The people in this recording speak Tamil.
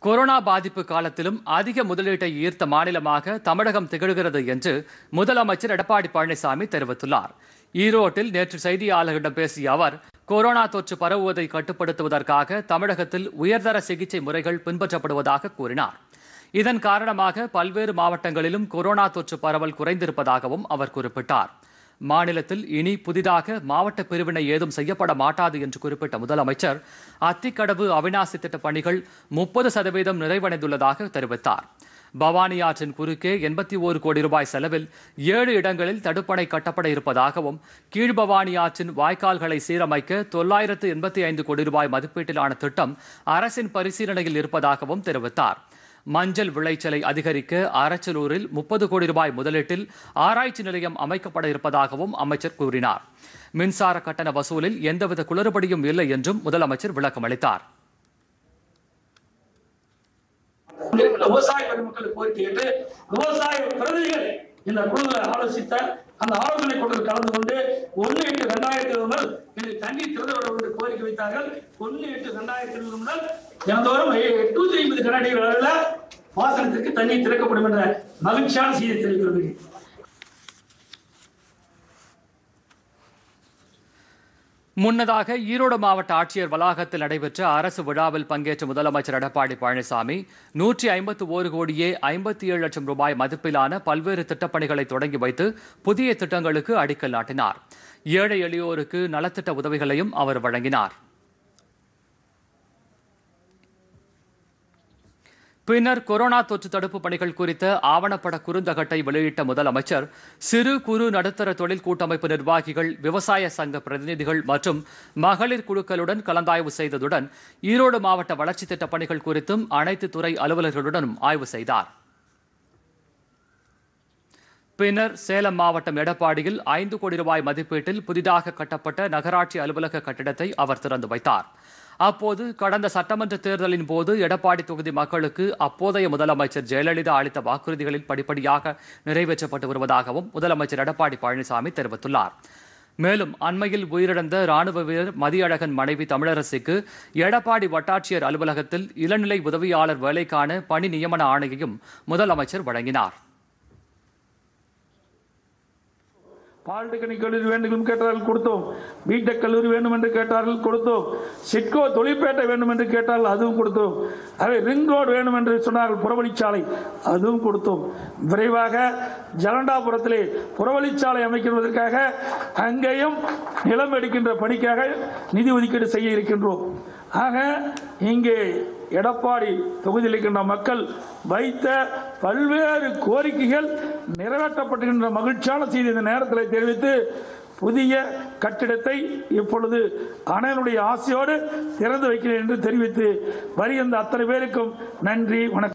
கொரோனா பாதிப்பு காலத்திலும் அதிக முதலீட்டை ஈர்த்த மாநிலமாக தமிழகம் திகழ்கிறது என்று முதலமைச்சர் எடப்பாடி பழனிசாமி தெரிவித்துள்ளார் ஈரோட்டில் நேற்று செய்தியாளர்களிடம் பேசிய அவர் கொரோனா தொற்று பரவுவதை கட்டுப்படுத்துவதற்காக தமிழகத்தில் உயர்தர சிகிச்சை முறைகள் பின்பற்றப்படுவதாக கூறினார் இதன் காரணமாக பல்வேறு மாவட்டங்களிலும் கொரோனா தொற்று பரவல் குறைந்திருப்பதாகவும் அவர் குறிப்பிட்டார் மாநிலத்தில் இனி புதிதாக மாவட்ட பிரிவினை ஏதும் செய்யப்பட மாட்டாது என்று குறிப்பிட்ட முதலமைச்சர் அத்திக்கடவு அவிநாசி திட்ட பணிகள் முப்பது சதவீதம் நிறைவடைந்துள்ளதாக தெரிவித்தார் பவானி ஆற்றின் குறுக்கே எண்பத்தி ஓரு கோடி ரூபாய் செலவில் ஏழு இடங்களில் தடுப்பணை கட்டப்பட இருப்பதாகவும் கீழ்பவானி ஆற்றின் வாய்க்கால்களை சீரமைக்க தொள்ளாயிரத்து எண்பத்தி ஐந்து கோடி ரூபாய் மதிப்பீட்டிலான திட்டம் அரசின் பரிசீலனையில் இருப்பதாகவும் தெரிவித்தார் மஞ்சள் விளைச்சலை அதிகரிக்க அரச்சலூரில் முப்பது கோடி ரூபாய் முதலீட்டில் ஆராய்ச்சி நிலையம் அமைக்கப்பட இருப்பதாகவும் அமைச்சர் கூறினார் மின்சார கட்டண வசூலில் எந்தவித குளறுபடியும் இல்லை என்றும் முதலமைச்சர் விளக்கமளித்தார் இங்கிருக்கிற விவசாய பெருமக்கள் கோரிக்கை கேட்டு விவசாய பிரதிகள் இந்த குழுவை ஆலோசித்த அந்த ஆலோசனை கூட்டத்தில் கலந்து கொண்டு ஒன்னு எட்டு ரெண்டாயிரத்தி இருபது முதல் எனக்கு தண்ணீர் திறந்து விட வேண்டும் என்று கோரிக்கை வைத்தார்கள் ஒன்னு எட்டு ரெண்டாயிரத்தி இருபது முதல் தினந்தோறும் எட்நூத்தி ஐம்பது கனடிகள் அளவில் பாசனத்திற்கு தண்ணீர் திறக்கப்படும் என்ற மகிழ்ச்சியான செய்தி தெரிவிக்கிறது முன்னதாக ஈரோடு மாவட்ட ஆட்சியர் வளாகத்தில் நடைபெற்ற அரசு விழாவில் பங்கேற்ற முதலமைச்சர் எடப்பாடி பழனிசாமி நூற்றி ஐம்பத்து ஒரு கோடியே ஐம்பத்தி ஏழு லட்சம் ரூபாய் மதிப்பிலான பல்வேறு திட்டப்பணிகளை தொடங்கி வைத்து புதிய திட்டங்களுக்கு அடிக்கல் நாட்டினார் ஏழை எளியோருக்கு நலத்திட்ட உதவிகளையும் அவர் வழங்கினார் பின்னர் கொரோனா தொற்று தடுப்பு பணிகள் குறித்த ஆவணப்பட குறுந்தகட்டை வெளியிட்ட முதலமைச்சர் சிறு குறு நடுத்தர தொழில் கூட்டமைப்பு நிர்வாகிகள் விவசாய சங்க பிரதிநிதிகள் மற்றும் மகளிர் குழுக்களுடன் கலந்தாய்வு செய்ததுடன் ஈரோடு மாவட்ட வளர்ச்சி திட்ட பணிகள் குறித்தும் அனைத்து துறை அலுவலர்களுடனும் ஆய்வு செய்தார் பின்னர் சேலம் மாவட்டம் எடப்பாடியில் ஐந்து கோடி ரூபாய் மதிப்பீட்டில் புதிதாக கட்டப்பட்ட நகராட்சி அலுவலக கட்டிடத்தை அவர் திறந்து வைத்தார் அப்போது கடந்த சட்டமன்ற தேர்தலின் போது எடப்பாடி தொகுதி மக்களுக்கு அப்போதைய முதலமைச்சர் ஜெயலலிதா அளித்த வாக்குறுதிகளில் படிப்படியாக நிறைவேற்றப்பட்டு வருவதாகவும் முதலமைச்சர் எடப்பாடி பழனிசாமி தெரிவித்துள்ளார் மேலும் அண்மையில் உயிரிழந்த ராணுவ வீரர் மதியழகன் மனைவி தமிழரசிக்கு எடப்பாடி வட்டாட்சியர் அலுவலகத்தில் இளநிலை உதவியாளர் வேலைக்கான பணி நியமன ஆணையையும் முதலமைச்சர் வழங்கினார் பாலிடெக்னிக் கல்லூரி வேண்டும் என்று கேட்டார்கள் கொடுத்தோம் பிடெக் கல்லூரி வேண்டும் என்று கேட்டார்கள் கொடுத்தோம் சிட்கோ தொழிற்பேட்டை வேண்டும் என்று கேட்டார்கள் அதுவும் கொடுத்தோம் அதே ரிங் ரோடு வேண்டும் என்று சொன்னார்கள் புறவழிச்சாலை அதுவும் கொடுத்தோம் விரைவாக ஜலண்டாபுரத்திலே புறவழிச்சாலை அமைக்கிறதற்காக அங்கேயும் நிலம் எடுக்கின்ற பணிக்காக நிதி ஒதுக்கீடு செய்ய இருக்கின்றோம் ஆக இங்கே எடப்பாடி தொகுதியில் இருக்கின்ற மக்கள் வைத்த பல்வேறு கோரிக்கைகள் நிறைவேற்றப்பட்டுகின்ற மகிழ்ச்சியான செய்தி இந்த நேரத்தில் தெரிவித்து புதிய கட்டிடத்தை இப்பொழுது அனைவருடைய ஆசையோடு திறந்து வைக்கிறேன் என்று தெரிவித்து வருகின்ற அத்தனை பேருக்கும் நன்றி வணக்கம்